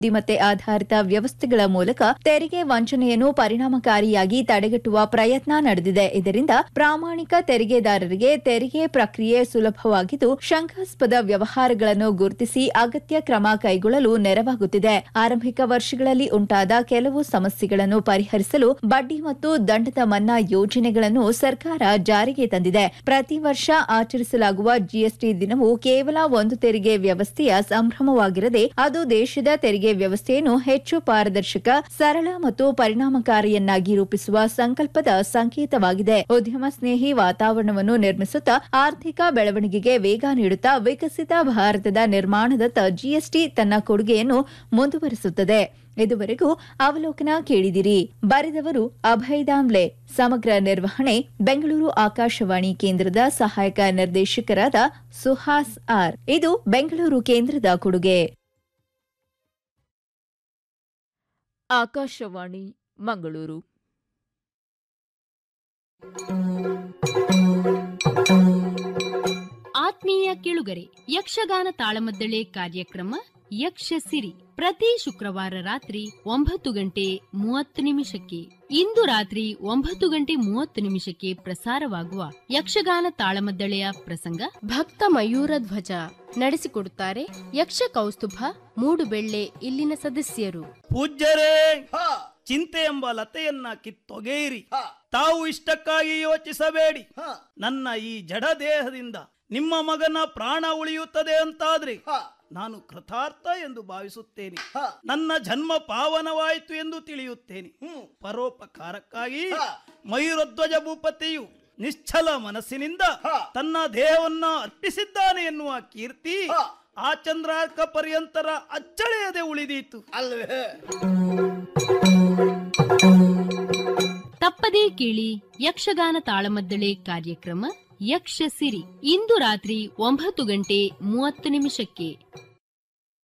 ಬುದ್ಧಿಮತ್ತೆ ಆಧಾರಿತ ವ್ಯವಸ್ಥೆಗಳ ಮೂಲಕ ತೆರಿಗೆ ವಂಚನೆಯನ್ನು ಪರಿಣಾಮಕಾರಿಯಾಗಿ ತಡೆಗಟ್ಟುವ ಪ್ರಯತ್ನ ನಡೆದಿದೆ ಇದರಿಂದ ಪ್ರಾಮಾಣಿಕ ತೆರಿಗೆದಾರರಿಗೆ ತೆರಿಗೆ ಪ್ರಕ್ರಿಯೆ ಸುಲಭವಾಗಿದ್ದು ಶಂಕಾಸ್ಪದ ವ್ಯವಹಾರಗಳನ್ನು ಗುರುತಿಸಿ ಅಗತ್ಯ ಕ್ರಮ ಕೈಗೊಳ್ಳಲು ನೆರವಾಗುತ್ತಿದೆ ಆರಂಭಿಕ ವರ್ಷಗಳಲ್ಲಿ ಉಂಟಾದ ಕೆಲವು ಸಮಸ್ಯೆಗಳನ್ನು ಪರಿಹರಿಸಲು ಬಡ್ಡಿ ಮತ್ತು ದಂಡದ ಮನ್ನಾ ಯೋಜನೆಗಳನ್ನು ಸರ್ಕಾರ ಜಾರಿಗೆ ತಂದಿದೆ ಪ್ರತಿ ವರ್ಷ ಆಚರಿಸಲಾಗುವ ಜಿಎಸ್ಟಿ ದಿನವು ಕೇವಲ ಒಂದು ತೆರಿಗೆ ವ್ಯವಸ್ಥೆಯ ಸಂಭ್ರಮವಾಗಿರದೆ ಅದು ದೇಶದ ತೆರಿಗೆ ವ್ಯವಸ್ಥೆಯನ್ನು ಹೆಚ್ಚು ಪಾರದರ್ಶಕ ಸರಳ ಮತ್ತು ಪರಿಣಾಮಕಾರಿಯನ್ನಾಗಿ ರೂಪಿಸುವ ಸಂಕಲ್ಪದ ಸಂಕೇತವಾಗಿದೆ ಉದ್ಯಮ ಸ್ನೇಹಿ ವಾತಾವರಣವನ್ನು ನಿರ್ಮಿಸುತ್ತಾ ಆರ್ಥಿಕ ಬೆಳವಣಿಗೆಗೆ ವೇಗ ನೀಡುತ್ತಾ ವಿಕಸಿತ ಭಾರತದ ನಿರ್ಮಾಣದತ್ತ ಜಿಎಸ್ಟಿ ತನ್ನ ಕೊಡುಗೆಯನ್ನು ಮುಂದುವರಿಸುತ್ತದೆ ಇದುವರೆಗೂ ಅವಲೋಕನ ಕೇಳಿದಿರಿ ಬರೆದವರು ಅಭಯ್ ದಾಮ್ಲೆ ಸಮಗ್ರ ನಿರ್ವಹಣೆ ಬೆಂಗಳೂರು ಆಕಾಶವಾಣಿ ಕೇಂದ್ರದ ಸಹಾಯಕ ನಿರ್ದೇಶಕರಾದ ಸುಹಾಸ್ ಆರ್ ಇದು ಬೆಂಗಳೂರು ಕೇಂದ್ರದ ಕೊಡುಗೆ ಆಕಾಶವಾಣಿ ಮಂಗಳೂರು ಆತ್ಮೀಯ ಕೇಳುಗರೆ ಯಕ್ಷಗಾನ ತಾಳಮದ್ದಳೆ ಕಾರ್ಯಕ್ರಮ ಯಕ್ಷ ಸಿರಿ ಪ್ರತಿ ಶುಕ್ರವಾರ ರಾತ್ರಿ ಒಂಬತ್ತು ಗಂಟೆ ಮೂವತ್ತು ನಿಮಿಷಕ್ಕೆ ಇಂದು ರಾತ್ರಿ ಒಂಬತ್ತು ಗಂಟೆ ಮೂವತ್ತು ನಿಮಿಷಕ್ಕೆ ಪ್ರಸಾರವಾಗುವ ಯಕ್ಷಗಾನ ತಾಳಮದ್ದಳೆಯ ಪ್ರಸಂಗ ಭಕ್ತ ಮಯೂರ ಧ್ವಜ ನಡೆಸಿಕೊಡುತ್ತಾರೆ ಯಕ್ಷ ಕೌಸ್ತುಭ ಮೂಡುಬೆಳ್ಳೆ ಇಲ್ಲಿನ ಸದಸ್ಯರು ಪೂಜ್ಯರೇ ಚಿಂತೆ ಎಂಬ ಲತೆಯನ್ನ ಕಿತ್ತೊಗೆಯಿರಿ ತಾವು ಇಷ್ಟಕ್ಕಾಗಿ ಯೋಚಿಸಬೇಡಿ ನನ್ನ ಈ ಜಡ ದೇಹದಿಂದ ನಿಮ್ಮ ಮಗನ ಪ್ರಾಣ ಉಳಿಯುತ್ತದೆ ಅಂತಾದ್ರೆ ನಾನು ಕೃತಾರ್ಥ ಎಂದು ಭಾವಿಸುತ್ತೇನೆ ನನ್ನ ಜನ್ಮ ಪಾವನವಾಯಿತು ಎಂದು ತಿಳಿಯುತ್ತೇನೆ ಪರೋಪಕಾರಕ್ಕಾಗಿ ಮಯೂರಧ್ವಜ ಭೂಪತಿಯು ನಿಶ್ಚಲ ಮನಸ್ಸಿನಿಂದ ತನ್ನ ದೇಹವನ್ನ ಅರ್ಪಿಸಿದ್ದಾನೆ ಎನ್ನುವ ಕೀರ್ತಿ ಆ ಚಂದ್ರಾರ್ಕ ಪರ್ಯಂತರ ಅಚ್ಚಳೆಯದೆ ಉಳಿದೀತು ಅಲ್ವೇ ತಪ್ಪದೇ ಕೇಳಿ ಯಕ್ಷಗಾನ ತಾಳಮದ್ದಳೆ ಕಾರ್ಯಕ್ರಮ ಯಕ್ಷ ಸಿರಿ ಇಂದು ರಾತ್ರಿ ಒಂಬತ್ತು ಗಂಟೆ ಮೂವತ್ತು ನಿಮಿಷಕ್ಕೆ